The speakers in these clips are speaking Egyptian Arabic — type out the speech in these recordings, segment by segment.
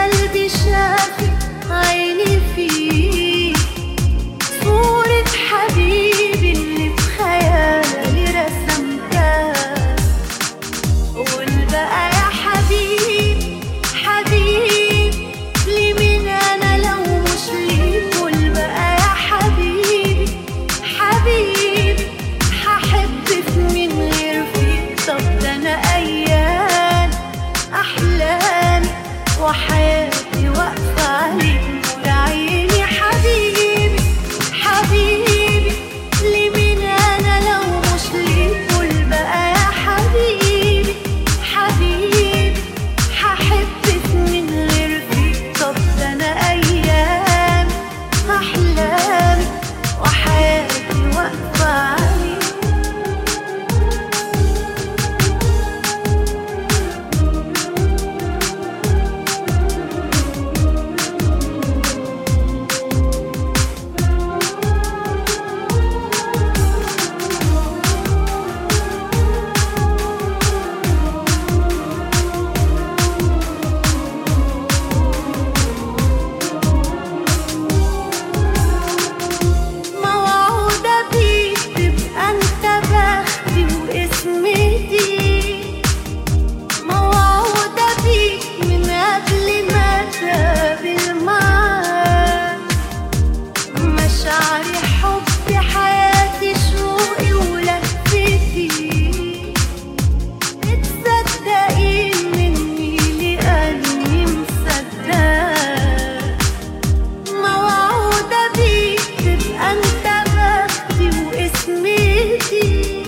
قلبي شافي عيني فيك صورة حبيبي اللي بخيالي رسمتها قول بقى يا حبيبي حبيبي لي من انا لو مش ليك قول بقى يا حبيبي حبيبي هحبك من غير فيك طب ده انا ايام احلامي وحياتي واقفه عليك نور عيني حبيبي حبيبي لي من انا لو مش ليك قول بقى يا حبيبي حبيبي هحبك من غير فيك طب ده انا ايام احلامي وحياتي واقفه عليك موعودة بيك تبقى انت بختي واسمتي موعودة بيك من قبل ما تقابل معاك مشاعري حبي حياتي شوقي ولفتي متصدقين مني لأني مصدقك موعودة بيك تبقى انت بختي واسمتي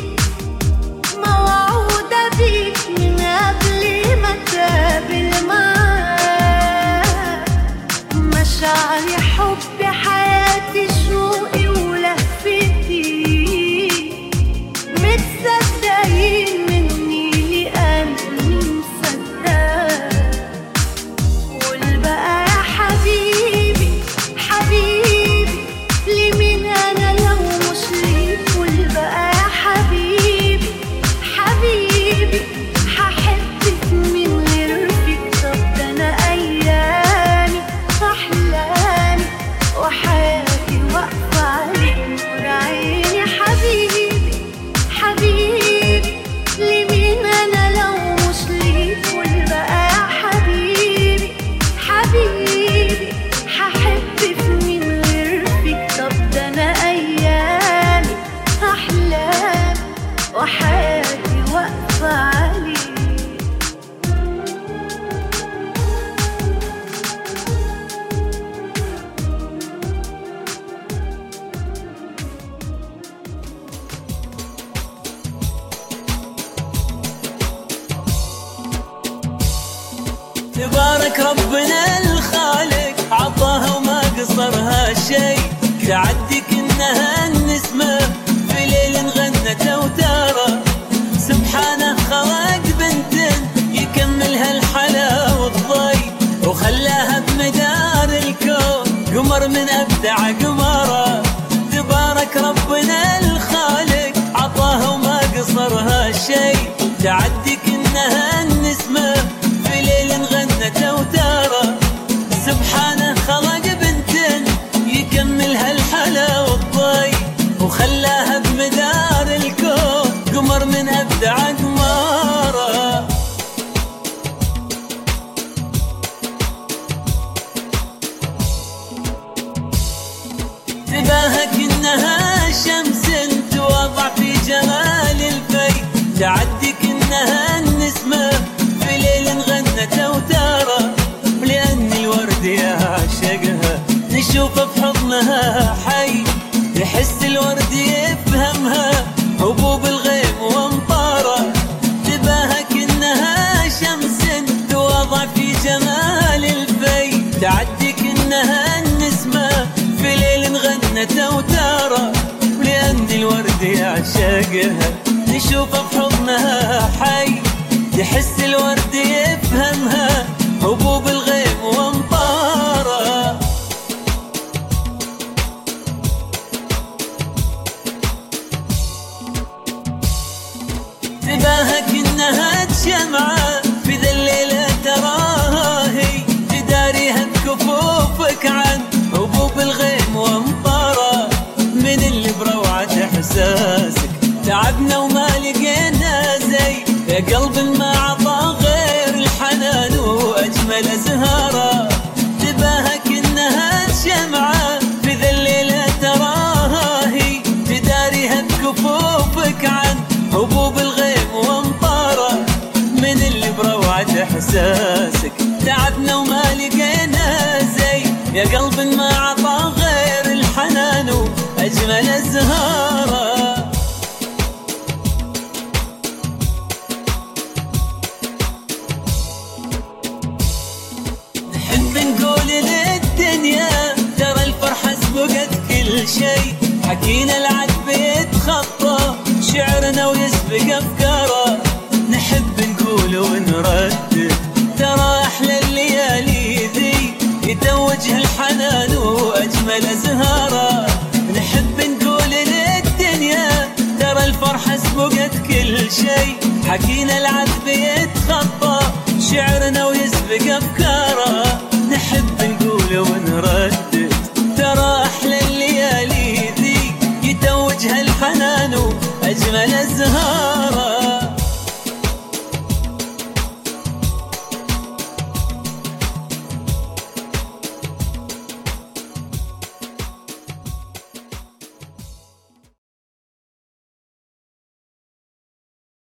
موعودة بيك من قبل ما تقابل معاك مشاعري حبي حياتي شوقي ولفتي متصدقين مني لأني مصدقك قول بقى يا حبيبي حبيبي لي من انا لو مش ليك قول بقى يا حبيبي حبيبي هحبك من غير فيك طب ده انا ايامي احلامي وحياتي واقفه عليك نور عيني حبيبي حبيبي لي من انا لو مش ليك قول بقى يا حبيبي حبيبي هحبك من غير فيك طب ده انا ايامي احلامي وحياتي واقفه عليك تبارك ربنا الخالق عطاها وما قصرها شيء تعدي كأنها النسمة في ليل غنت أوتارة سبحانه خلق بنت يكملها الحلا والضي وخلاها بمدار الكون قمر من أبدع قمرة تبارك ربنا الخالق عطاها وما قصرها شيء تعدي كأنها النسمة في ليل غنت أوتارة سبحانه خلق بنت يكملها الحلا والضي وخلاها بمدار الكون قمر من أبدع قمارة تباهك انها شمس توضع في جمال الفي تعدي كأنها النسمة في ليل غنت اوتارة لان الورد يعشقها نشوفه في حضنها حي يحس الورد يفهمها هبوب الغيم وامطاره تباهك انها شمس توضع في جمال الفي تعدي كأنها النسمة في ليل غنت اوتاره لان الورد يعشقها نشوفه في حضنها حي يحس الورد يفهمها هبوب الغيم وامطاره تباهك انها شمعة في ذا الليلة تراها هي تداري احساسك تعبنا وما لقينا زي يا قلب ما عطى غير الحنان واجمل الزهاره نحب نقول للدنيا ترى الفرحة سبقت كل شيء حكينا العذب يتخطى شعرنا ويسبق أفكاره نحب نقول ونردد ترى أحلى الليالي ذي يتوجه الحنان وأجمل زهارة نحب نقول للدنيا ترى الفرحة سبقت كل شيء حكينا العذب يتخطى